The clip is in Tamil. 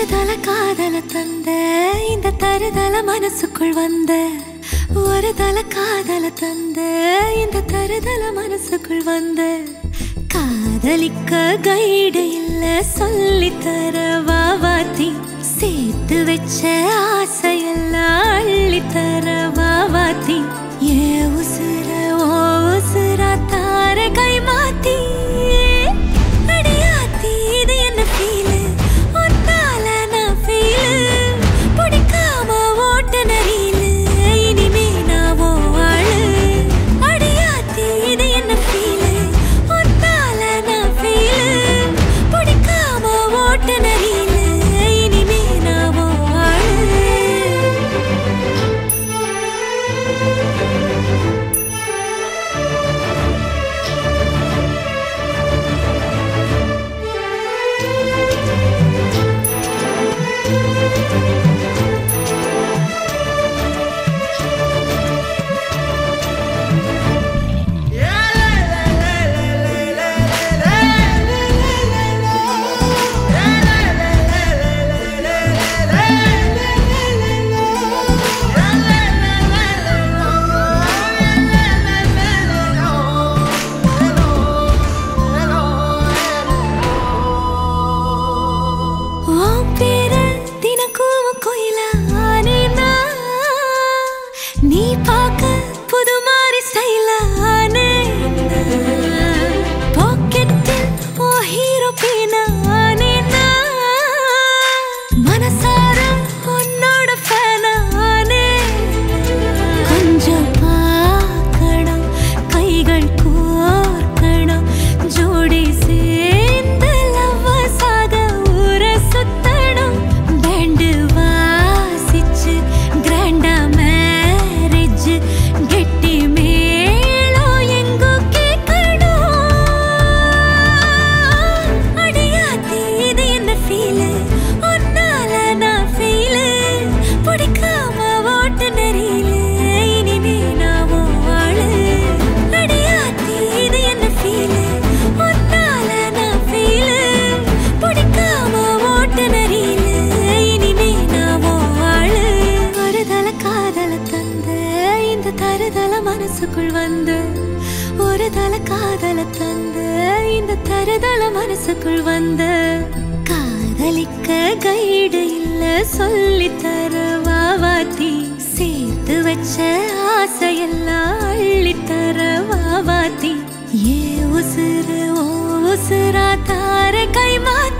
தருதல காதல தந்த இந்த தருதல மனசுக்குள் வந்த ஒரு தல காதல தந்த இந்த தருதல மனசுக்குள் வந்த காதலிக்க கைடு இல்ல சொல்லி தர வாவாத்தி சேர்த்து வச்ச ஆசையெல்லாம் அள்ளி தர வாவாத்தி ஏ உசுர ஓ உசுரா தார கை மாத்தி அடியாத்தி இது என்ன ஃபீலு ஒன்னால நான் ஃபீலு பிடிக்காம ஓட்ட நரியிலு இனிமே நான் ஓ ஆளு அடியாத்தி இது என்ன ஃபீலு ஒன்னால நான் ஃபீலு பிடிக்காம ஓட்ட நரியிலு இனிமே நான் ஓ ஆளு உன் பேரு தினக்கும் கோயிலா ஆனேனா? நீ பார்க்க புது மாதிரி ஸ்டைலா ஆனேனா? பாக்கெட்டில் உன் hero pin ஆனேனா? மனசார உன்னோட fan ஆனேனா? கொஞ்சம் பார்க்கணும், கைகள் கோர்க்கணும், ஜோடி சேர்ந்து lovers ஆக ஊரை சுத்தணும். band வாசிச்சு grand ஆ marriage, கெட்டி மேளம் எங்கோ கேட்கணும். அடியாத்தி, இது என்ன feel? உன்னால நான் feel. பிடிக்காம ஓட்டு நெறியில இனிமே நான் உன் ஆளு. அடியாத்தி, இது என்ன feel? உன்னால நான் feel. பிடிக்காம ஓட்டு நெறியில இனிமே நான் உன் ஆளு. ஒரு தல காதல தந்த இந்த தருதல மனசுக்குள் வந்த ஒரு தல காதல தந்த இந்த தருதல மனசுக்குள் வந்த காதலிக்க கைடு இல்ல சொல்லி தர வாவாத்தி சேர்த்து வச்ச ஆசையெல்லாம் அள்ளி தர வாவாத்தி ஏ உசுறு ஓ உசுரா தார கை மாத்தி